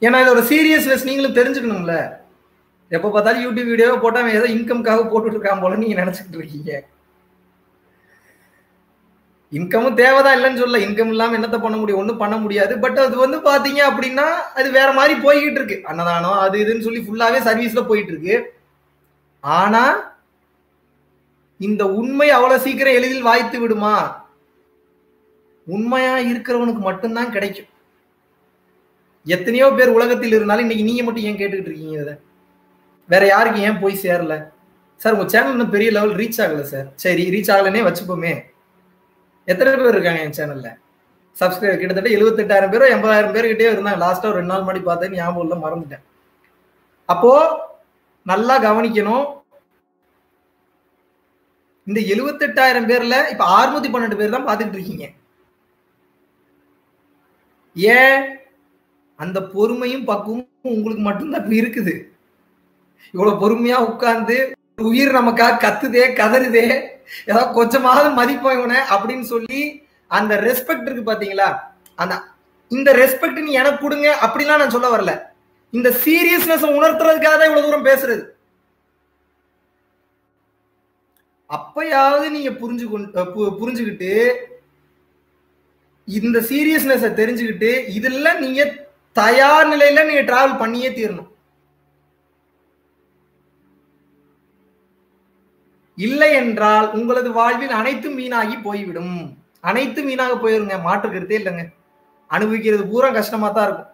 ஏன்னா இதோட சீரியஸ்னஸ் நீங்களும் தெரிஞ்சுக்கணும்ல எப்ப பார்த்தாலும் யூடியூப் வீடியோவை போட்டா அவன் ஏதோ இன்கம்காக போட்டுட்டு இருக்கான் போல நீங்க நினைச்சிட்டு இருக்கீங்க இன்கமும் தேவைதான் இல்லைன்னு சொல்ல இன்கம் இல்லாம என்னத்த பண்ண முடியும் ஒன்றும் பண்ண முடியாது பட் அது வந்து பாத்தீங்க அப்படின்னா அது வேற மாதிரி போய்கிட்டு இருக்கு அன்னதானம் அது இதுன்னு சொல்லி ஃபுல்லாவே சர்வீஸ்ல போயிட்டு இருக்கு ஆனா இந்த உண்மை அவ்வளவு சீக்கிரம் எளிதில் வாய்த்து விடுமா உண்மையா இருக்கிறவனுக்கு மட்டும்தான் கிடைக்கும் எத்தனையோ பேர் உலகத்தில் இருந்தாலும் இன்னைக்கு நீங்க மட்டும் ஏன் கேட்டுக்கிட்டு இருக்கீங்க இதை வேற யாருக்கு ஏன் போய் சேரல சார் உங்க சேனல் இன்னும் பெரிய லெவல் ரீச் ஆகல சார் சரி ரீச் ஆகலன்னே வச்சுப்போமே எத்தனை பேர் இருக்காங்க என் சேனல்ல சப்ஸ்கிரைபர் கிட்டத்தட்ட எழுபத்தெட்டாயிரம் பேரோ எண்பதாயிரம் பேர் கிட்டே இருந்தாங்க லாஸ்டா ஒரு ரெண்டு நாள் முன்னாடி பார்த்தேன் ஞாபகம் இல்லை மறந்துட்டேன் அப்போ நல்லா கவனிக்கணும் இந்த எழுபத்தெட்டாயிரம் பேர்ல இப்ப அறுநூத்தி பன்னெண்டு பேர் தான் பார்த்துட்டு இருக்கீங்க ஏன் அந்த பொறுமையும் பக்குவமும் உங்களுக்கு மட்டும்தான் இப்ப இருக்குது இவ்வளவு பொறுமையா உட்கார்ந்து உயிர் நமக்காக கத்துதே கதறுதே ஏதாவது கொஞ்சமாவது மதிப்போம் இவனை அப்படின்னு சொல்லி அந்த ரெஸ்பெக்ட் இருக்கு பாத்தீங்களா அந்த இந்த ரெஸ்பெக்ட் நீ எனக்கு கொடுங்க அப்படிலாம் நான் சொல்ல வரல இந்த சீரியஸ்னஸ் உணர்த்துறதுக்காக தான் இவ்வளவு தூரம் பேசுறது அப்பயாவது நீங்க புரிஞ்சு புரிஞ்சுக்கிட்டு இந்த சீரியஸ்னஸை தெரிஞ்சுக்கிட்டு இதெல்லாம் நீங்க தயார் நிலையில நீங்க டிராவல் பண்ணியே தீரணும் இல்லை என்றால் உங்களது வாழ்வில் அனைத்தும் வீணாகி போய்விடும் அனைத்தும் வீணாக போயிருங்க மாற்று கருத்தே இல்லைங்க அனுபவிக்கிறது பூரா கஷ்டமா தான் இருக்கும்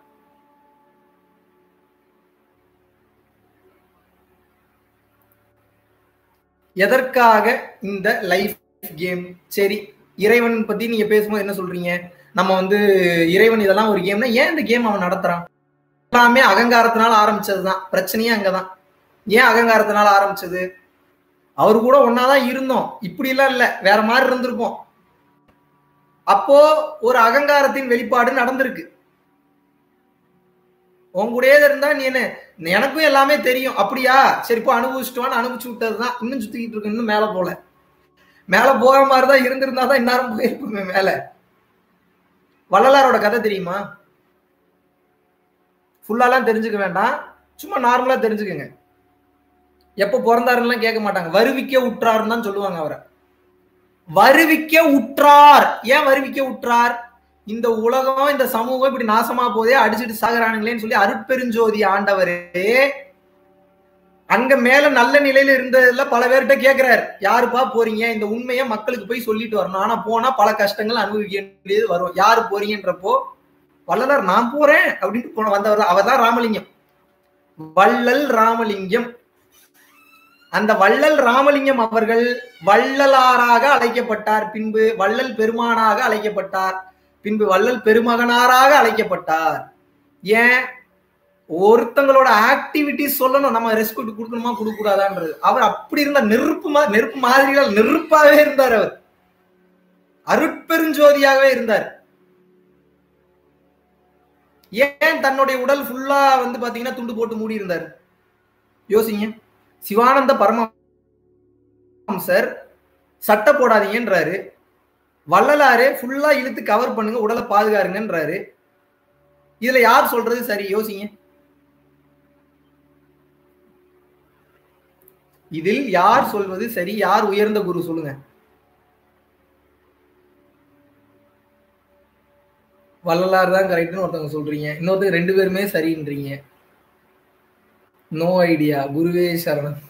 எதற்காக இந்த லைஃப் கேம் சரி இறைவன் பத்தி நீங்க பேசும்போது என்ன சொல்றீங்க நம்ம வந்து இறைவன் இதெல்லாம் ஒரு கேம்னா ஏன் இந்த கேம் அவன் நடத்துறான் எல்லாமே அகங்காரத்தினால ஆரம்பிச்சதுதான் பிரச்சனையே அங்கதான் ஏன் அகங்காரத்தினால ஆரம்பிச்சது அவர் கூட ஒன்னாதான் இருந்தோம் இப்படி எல்லாம் இல்ல வேற மாதிரி இருந்திருப்போம் அப்போ ஒரு அகங்காரத்தின் வெளிப்பாடு நடந்திருக்கு உன் கூடயே இருந்தா நீ என்ன எனக்கும் எல்லாமே தெரியும் அப்படியா சரி இப்போ அனுபவிச்சுட்டுவான்னு அனுபவிச்சு விட்டதுதான் இன்னும் சுத்திக்கிட்டு இருக்கு இன்னும் மேல போல மேல போற மாதிரிதான் இருந்திருந்தா தான் இந்நேரம் போயிருப்போமே மேல வள்ளலாரோட கதை தெரியுமா ஃபுல்லாலாம் தெரிஞ்சுக்க வேண்டாம் சும்மா நார்மலா தெரிஞ்சுக்கங்க எப்ப பிறந்தாருன்னு கேட்க மாட்டாங்க வருவிக்க உற்றாருன்னு தான் சொல்லுவாங்க அவரை வருவிக்க உற்றார் ஏன் வருவிக்க உற்றார் இந்த உலகம் இந்த சமூகம் இப்படி நாசமா போதே அடிச்சுட்டு சாகுறானுங்களேன்னு சொல்லி அருட்பெருஞ்சோதி ஆண்டவரே அங்க மேல நல்ல நிலையில இருந்ததுல பல பேர்கிட்ட கேக்குறாரு யாருப்பா போறீங்க இந்த உண்மையை மக்களுக்கு போய் சொல்லிட்டு வரணும் ஆனா போனா பல கஷ்டங்கள் அனுபவிக்க வேண்டியது வரும் யாரு போறீங்கன்றப்போ வள்ளலார் நான் போறேன் அப்படின்ட்டு போன வந்தவர் அவர் தான் ராமலிங்கம் வள்ளல் ராமலிங்கம் அந்த வள்ளல் ராமலிங்கம் அவர்கள் வள்ளலாராக அழைக்கப்பட்டார் பின்பு வள்ளல் பெருமானாக அழைக்கப்பட்டார் பின்பு வள்ளல் பெருமகனாராக அழைக்கப்பட்டார் ஏன் ஒருத்தங்களோட ஆக்டிவிட்டி சொல்லணும் நம்ம ரெஸ்பெக்ட் கொடுக்கணுமா கொடுக்க கூடாதான்றது அவர் அப்படி இருந்த நெருப்பு மா நெருப்பு மாதிரிகள் நெருப்பாகவே இருந்தார் அவர் அருட்பெருஞ்சோதியாகவே இருந்தார் ஏன் தன்னுடைய உடல் ஃபுல்லா வந்து பாத்தீங்கன்னா துண்டு போட்டு மூடி இருந்தார் யோசிங்க சிவானந்த பரமஹம்சர் சட்டை போடாதீங்கன்றாரு வள்ளலாரு ஃபுல்லா இழுத்து கவர் பண்ணுங்க உடலை பாதுகாருங்கன்றாரு இதுல யார் சொல்றது சரி யோசிங்க இதில் யார் சொல்வது சரி யார் உயர்ந்த குரு சொல்லுங்க வள்ளலார் தான் கரெக்ட்னு ஒருத்தவங்க சொல்றீங்க இன்னொருத்தங்க ரெண்டு பேருமே சரின்றீங்க நோ ஐடியா குருவே சரணம்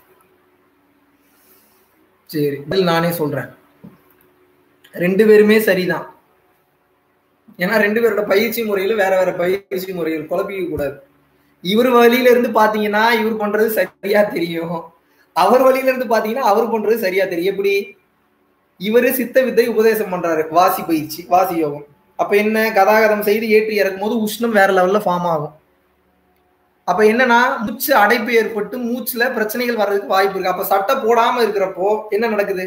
சரி இதில் நானே சொல்றேன் ரெண்டு பேருமே சரிதான் ஏன்னா ரெண்டு பேரோட பயிற்சி முறையில வேற வேற பயிற்சி முறைகள் குழப்பிக்க கூடாது இவர் வழியில இருந்து பாத்தீங்கன்னா இவர் பண்றது சரியா தெரியும் அவர் வழியில இருந்து பாத்தீங்கன்னா அவர் பண்றது சரியா தெரியும் எப்படி இவரு சித்த வித்தை உபதேசம் பண்றாரு வாசி பயிற்சி வாசி யோகம் அப்ப என்ன கதாகதம் செய்து ஏற்றி இறக்கும் போது உஷ்ணம் வேற லெவல்ல ஃபார்ம் ஆகும் அப்ப என்னன்னா மூச்சு அடைப்பு ஏற்பட்டு மூச்சுல பிரச்சனைகள் வர்றதுக்கு வாய்ப்பு இருக்கு அப்ப சட்டை போடாம இருக்கிறப்போ என்ன நடக்குது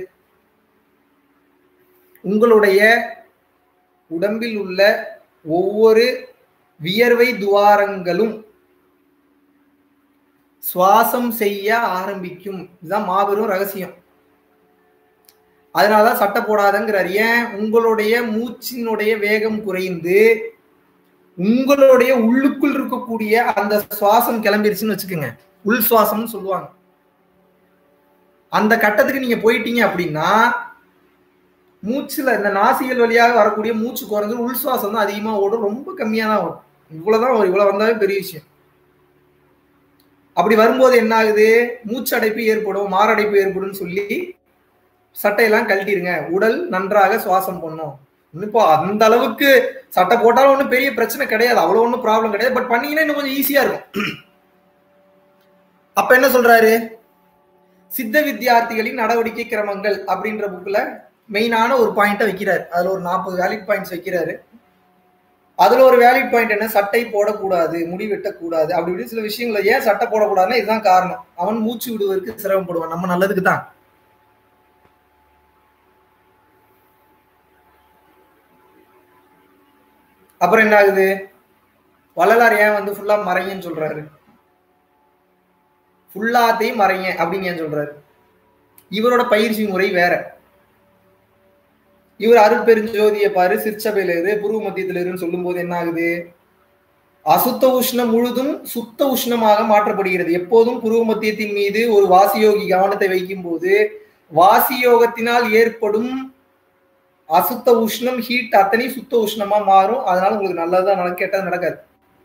உங்களுடைய உடம்பில் உள்ள ஒவ்வொரு வியர்வை துவாரங்களும் சுவாசம் செய்ய ஆரம்பிக்கும் இதுதான் மாபெரும் ரகசியம் அதனாலதான் சட்டை போடாதங்கிறார் ஏன் உங்களுடைய மூச்சினுடைய வேகம் குறைந்து உங்களுடைய உள்ளுக்குள் இருக்கும் கொடுக்கக்கூடிய அந்த சுவாசம் கிளம்பிருச்சுன்னு வச்சுக்கோங்க உள் சுவாசம்னு சொல்லுவாங்க அந்த கட்டத்துக்கு நீங்க போயிட்டீங்க அப்படின்னா மூச்சுல இந்த நாசிகள் வழியாக வரக்கூடிய மூச்சு குறைஞ்சு உள் சுவாசம் தான் அதிகமா ஓடும் ரொம்ப கம்மியா தான் வரும் இவ்வளவுதான் வரும் இவ்வளவு வந்தாவே பெரிய விஷயம் அப்படி வரும்போது என்ன ஆகுது மூச்சு அடைப்பு ஏற்படும் மாரடைப்பு ஏற்படும் சொல்லி சட்டையெல்லாம் கழட்டிடுங்க உடல் நன்றாக சுவாசம் பண்ணும் இப்போ அந்த அளவுக்கு சட்டை போட்டாலும் ஒன்றும் பெரிய பிரச்சனை கிடையாது அவ்வளோ ஒன்றும் ப்ராப்ளம் கிடையாது பட் பண்ணீங்கன்னா இன்னும் கொஞ்சம் ஈஸியா இருக்கும் அப்ப என்ன சொல்றாரு சித்த வித்தியார்த்திகளின் நடவடிக்கை கிரமங்கள் அப்படின்ற புக்ல மெயினான ஒரு பாயிண்ட்டை வைக்கிறாரு அதுல ஒரு நாற்பது வேலிட் பாயிண்ட்ஸ் வைக்கிறாரு அதுல ஒரு வேலிட் பாயிண்ட் என்ன சட்டை போடக்கூடாது முடி வெட்டக்கூடாது அப்படி இப்படி சில விஷயங்களை ஏன் சட்டை போடக்கூடாதுன்னா இதுதான் காரணம் அவன் மூச்சு விடுவதற்கு சிரமப்படுவான் நம்ம நல்லதுக்கு தான் அப்புறம் என்ன ஆகுது வள்ளலார் ஏன் வந்து ஃபுல்லா மறையன்னு சொல்றாரு ஃபுல்லாத்தையும் மறைங்க அப்படின்னு ஏன் சொல்றாரு இவரோட பயிற்சி முறை வேற இவர் அருட்பெருஞ்சோதியை பாரு சிற்சபையில இரு புருவ மத்தியத்துல இருன்னு சொல்லும் போது என்ன ஆகுது அசுத்த உஷ்ணம் முழுதும் சுத்த உஷ்ணமாக மாற்றப்படுகிறது எப்போதும் புருவ மத்தியத்தின் மீது ஒரு வாசியோகி கவனத்தை வைக்கும் போது வாசியோகத்தினால் ஏற்படும் அசுத்த உஷ்ணம் ஹீட் அத்தனை சுத்த உஷ்ணமா மாறும் அதனால உங்களுக்கு நல்லதுதான் நடக்கும் கெட்டது நடக்காது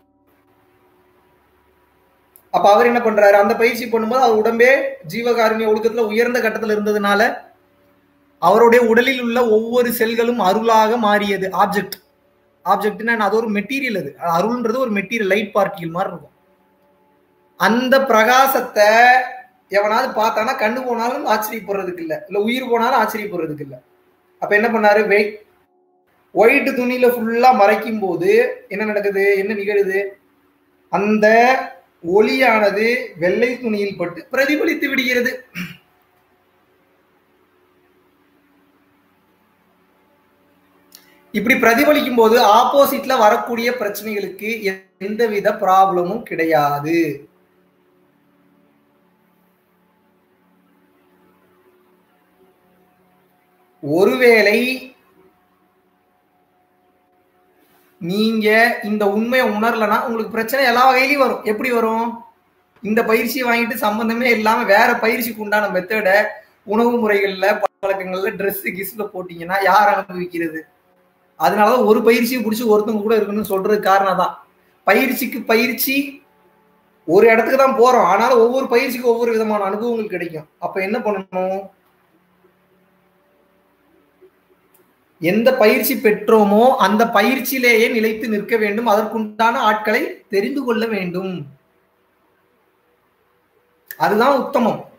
அப்ப அவர் என்ன பண்றாரு அந்த பயிற்சி பண்ணும்போது அவர் உடம்பே ஜீவகாருண்ய ஒழுக்கத்துல உயர்ந்த கட்டத்துல இருந்ததுனால அவருடைய உடலில் உள்ள ஒவ்வொரு செல்களும் அருளாக மாறியது ஆப்ஜெக்ட் ஆப்ஜெக்ட்னா அது ஒரு மெட்டீரியல் அது அருள்ன்றது ஒரு மெட்டீரியல் லைட் பார்ட்டிகல் மாதிரி இருக்கும் அந்த பிரகாசத்தை எவனாவது பார்த்தானா கண்ணு போனாலும் ஆச்சரியப்படுறதுக்கு இல்லை இல்ல உயிர் போனாலும் ஆச்சரியப்படுறதுக்கு இல்லை அப்ப என்ன பண்ணாரு வெயிட் ஒயிட் துணியில ஃபுல்லா மறைக்கும் போது என்ன நடக்குது என்ன நிகழுது அந்த ஒளியானது வெள்ளை துணியில் பட்டு பிரதிபலித்து விடுகிறது இப்படி பிரதிபலிக்கும் போது ஆப்போசிட்ல வரக்கூடிய பிரச்சனைகளுக்கு எந்தவித ப்ராப்ளமும் கிடையாது ஒருவேளை நீங்க இந்த உண்மையை உணரலன்னா உங்களுக்கு பிரச்சனை எல்லா வகையிலையும் வரும் எப்படி வரும் இந்த பயிற்சியை வாங்கிட்டு சம்பந்தமே இல்லாம வேற பயிற்சிக்கு உண்டான மெத்தட உணவு முறைகள்ல பழக்கங்கள்ல ட்ரெஸ் கிஸ்ல போட்டீங்கன்னா யார் அனுபவிக்கிறது அதனாலதான் ஒரு பயிற்சியை பிடிச்சி ஒருத்தவங்க கூட இருக்குன்னு சொல்றது காரணம் தான் பயிற்சிக்கு பயிற்சி ஒரு இடத்துக்கு தான் போறோம் ஆனாலும் ஒவ்வொரு பயிற்சிக்கும் ஒவ்வொரு விதமான அனுபவங்கள் கிடைக்கும் அப்ப என்ன பண்ணணும் எந்த பயிற்சி பெற்றோமோ அந்த பயிற்சியிலேயே நிலைத்து நிற்க வேண்டும் அதற்குண்டான ஆட்களை தெரிந்து கொள்ள வேண்டும் அதுதான் உத்தமம்